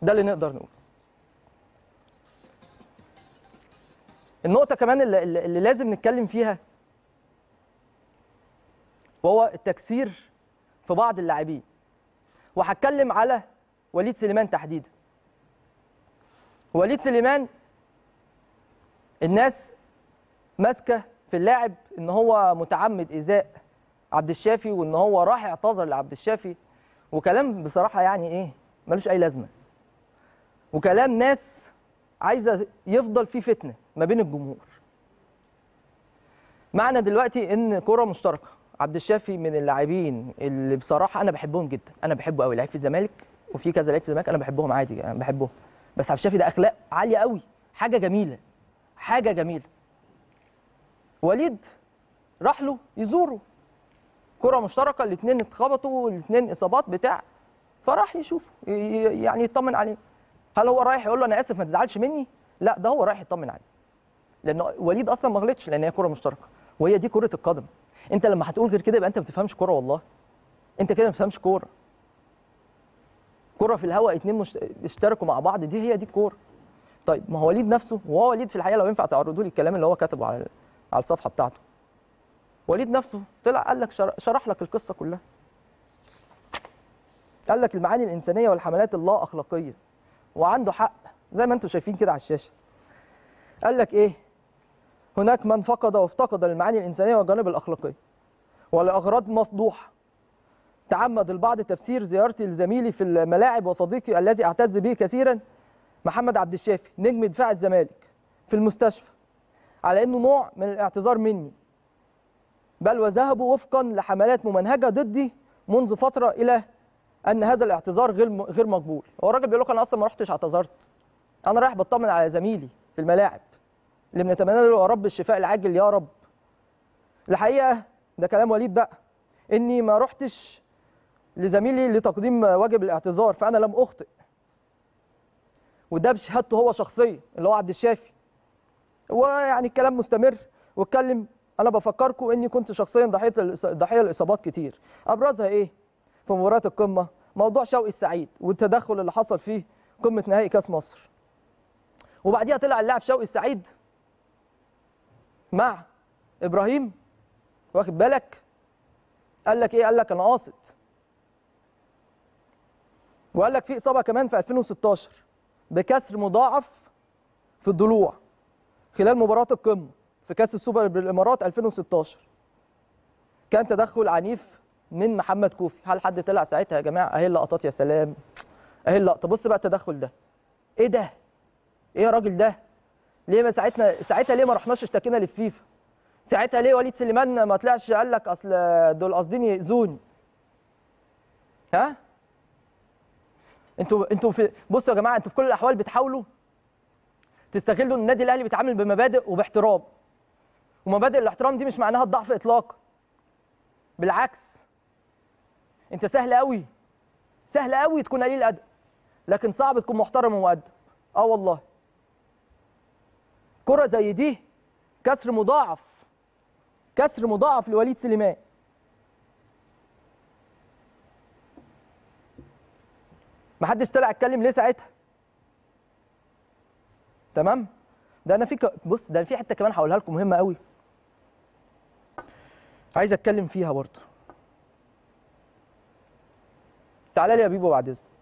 ده اللي نقدر نقوله النقطة كمان اللي, اللي اللي لازم نتكلم فيها وهو التكسير في بعض اللاعبين وهتكلم على وليد سليمان تحديدا وليد سليمان الناس ماسكه في اللاعب ان هو متعمد ايذاء عبد الشافي وان هو راح اعتذر لعبد الشافي وكلام بصراحه يعني ايه ملوش اي لازمه وكلام ناس عايزه يفضل في فتنه ما بين الجمهور معنا دلوقتي ان كره مشتركه عبد الشافي من اللاعبين اللي بصراحه انا بحبهم جدا انا بحبه قوي لعيب في الزمالك وفي كذا لعيب في الزمالك انا بحبهم عادي انا بحبهم بس عبد الشافي ده اخلاق عاليه قوي حاجه جميله حاجه جميله وليد راح له يزوره كره مشتركه الاثنين اتخبطوا الاثنين اصابات بتاع فراح يشوفه ي- ي- يعني يطمن عليه هل هو رايح يقول له انا اسف ما تزعلش مني لا ده هو رايح يطمن عليه لان وليد اصلا ما غلطش لان هي كره مشتركه وهي دي كره القدم انت لما هتقول غير كده يبقى انت ما بتفهمش كوره والله انت كده ما بتفهمش كوره كره في الهواء اتنين مش... اشتركوا مع بعض دي هي دي الكوره طيب ما هو وليد نفسه وهو وليد في الحقيقه لو ينفع تعرضوا لي الكلام اللي هو كتبه على على الصفحه بتاعته وليد نفسه طلع قال لك شر- شرح لك القصه كلها قال لك المعاني الانسانيه والحملات اللا اخلاقيه وعنده حق زي ما انتم شايفين كده على الشاشه قال لك ايه هناك من فقد وافتقد المعاني الانسانيه والجانب الاخلاقي ولاغراض مفضوحه تعمد البعض تفسير زيارتي لزميلي في الملاعب وصديقي الذي اعتز به كثيرا محمد عبد الشافي نجم دفاع الزمالك في المستشفى على انه نوع من الاعتذار مني بل وذهبوا وفقا لحملات ممنهجه ضدي منذ فتره الى ان هذا الاعتذار غير غير مقبول هو الراجل بيقول لك انا اصلا ما رحتش اعتذرت انا رايح بطمن على زميلي في الملاعب اللي بنتمنى له يا رب الشفاء العاجل يا رب الحقيقه ده كلام وليد بقى اني ما رحتش لزميلي لتقديم واجب الاعتذار فانا لم اخطئ وده بشهادته هو شخصيا اللي هو عبد الشافي ويعني الكلام مستمر واتكلم انا بفكركم اني كنت شخصيا ضحيه الإص- ضحيه لاصابات كتير ابرزها ايه في مباراه القمه موضوع شوقي السعيد والتدخل اللي حصل فيه قمه نهائي كاس مصر وبعديها طلع اللاعب شوقي السعيد مع ابراهيم واخد بالك قال لك ايه قال لك انا قاصد وقال لك في اصابه كمان في 2016 بكسر مضاعف في الضلوع خلال مباراه القمه في كاس السوبر بالامارات 2016 كان تدخل عنيف من محمد كوفي هل حد طلع ساعتها يا جماعه اهي اللقطات يا سلام اهي اللقطه بص بقى التدخل ده ايه ده ايه يا راجل ده ليه ما ساعتنا ساعتها ليه ما رحناش اشتكينا للفيفا ساعتها ليه وليد سليمان ما طلعش قال لك اصل دول قاصدين يأذوني ها انتوا انتوا في بصوا يا جماعه انتوا في كل الاحوال بتحاولوا تستغلوا ان النادي الاهلي بيتعامل بمبادئ وباحترام ومبادئ الاحترام دي مش معناها الضعف اطلاقا بالعكس انت سهل قوي سهل قوي تكون قليل ادب لكن صعب تكون محترم ومؤدب اه والله كرة زي دي كسر مضاعف كسر مضاعف لوليد سليمان محدش طلع اتكلم ليه ساعتها تمام ده انا في ك... بص ده في حته كمان هقولها لكم مهمه قوي عايز اتكلم فيها برضه تعالى لي يا بيبو بعد اذنك